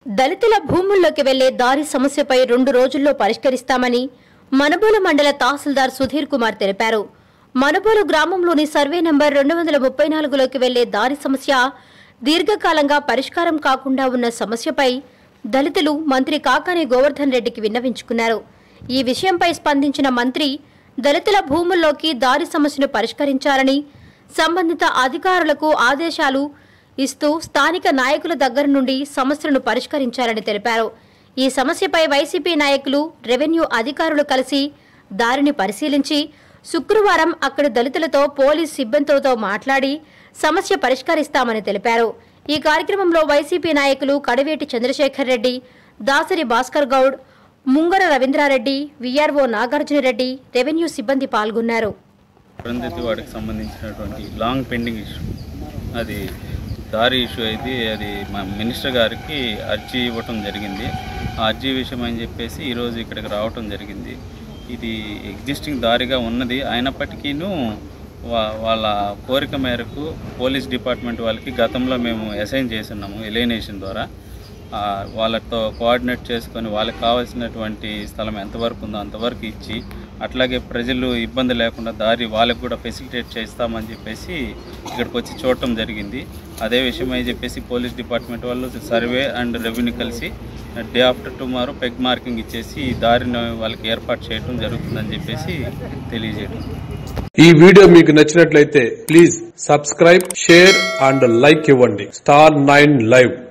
దళితుల భూముల్లోకి వెళ్లే దారి సమస్యపై రెండు రోజుల్లో పరిష్కరిస్తామని మనబోలు మండల తహసీల్దార్ సుధీర్ కుమార్ తెలిపారు మనబోలు గ్రామంలోని సర్వే నంబర్ రెండు వందల ముప్పై నాలుగులోకి వెళ్లే దారి సమస్య దీర్ఘకాలంగా పరిష్కారం కాకుండా ఉన్న సమస్యపై దళితులు మంత్రి కాకాని గోవర్ధన్ రెడ్డికి విన్నవించుకున్నారు ఈ విషయంపై స్పందించిన మంత్రి దళితుల భూముల్లోకి దారి సమస్యను పరిష్కరించాలని సంబంధిత అధికారులకు ఆదేశాలు ఇస్తూ స్థానిక నాయకుల దగ్గర నుండి సమస్యలను పరిష్కరించాలని తెలిపారు ఈ సమస్యపై వైసీపీ నాయకులు రెవెన్యూ అధికారులు కలిసి దారిని పరిశీలించి శుక్రవారం అక్కడి దళితులతో పోలీస్ సిబ్బందితో మాట్లాడి సమస్య పరిష్కరిస్తామని తెలిపారు ఈ కార్యక్రమంలో వైసీపీ నాయకులు కడివేటి చంద్రశేఖర్ రెడ్డి దాసరి భాస్కర్ గౌడ్ ముంగర రవీంద్రారెడ్డి విఆర్ఓ నాగార్జునరెడ్డి రెవెన్యూ సిబ్బంది పాల్గొన్నారు అరుంధతి వాడికి సంబంధించినటువంటి లాంగ్ పెండింగ్ ఇష్యూ అది దారి ఇష్యూ అయితే అది మా మినిస్టర్ గారికి అర్జీ ఇవ్వటం జరిగింది ఆ అర్జీ విషయం అని చెప్పేసి ఈరోజు ఇక్కడికి రావటం జరిగింది ఇది ఎగ్జిస్టింగ్ దారిగా ఉన్నది అయినప్పటికీను వా- వాళ్ళ కోరిక మేరకు పోలీస్ డిపార్ట్మెంట్ వాళ్ళకి గతంలో మేము అసైన్ చేస్తున్నాము ఎలినేషన్ ద్వారా ఆ, వాళ్ళతో కోఆర్డినేట్ చేసుకొని వాళ్ళకి కావాల్సినటువంటి స్థలం ఎంతవరకు ఉందో అంతవరకు ఇచ్చి అట్లాగే ప్రజలు ఇబ్బంది లేకుండా దారి వాళ్ళకు కూడా ఫెసిలిటేట్ చేస్తామని చెప్పేసి ఇక్కడికి వచ్చి చూడటం జరిగింది అదే విషయం అని చెప్పేసి పోలీస్ డిపార్ట్మెంట్ వాళ్ళు సర్వే అండ్ రెవెన్యూ కలిసి day after tomorrow peg marking ఇచ్చేసి ఈ దారిని వాళ్ళకి ఏర్పాటు చేయడం జరుగుతుందని చెప్పేసి తెలియజేయడం ఈ వీడియో మీకు నచ్చినట్లయితే please subscribe share and like ఇవ్వండి స్టార్ నైన్ లైవ్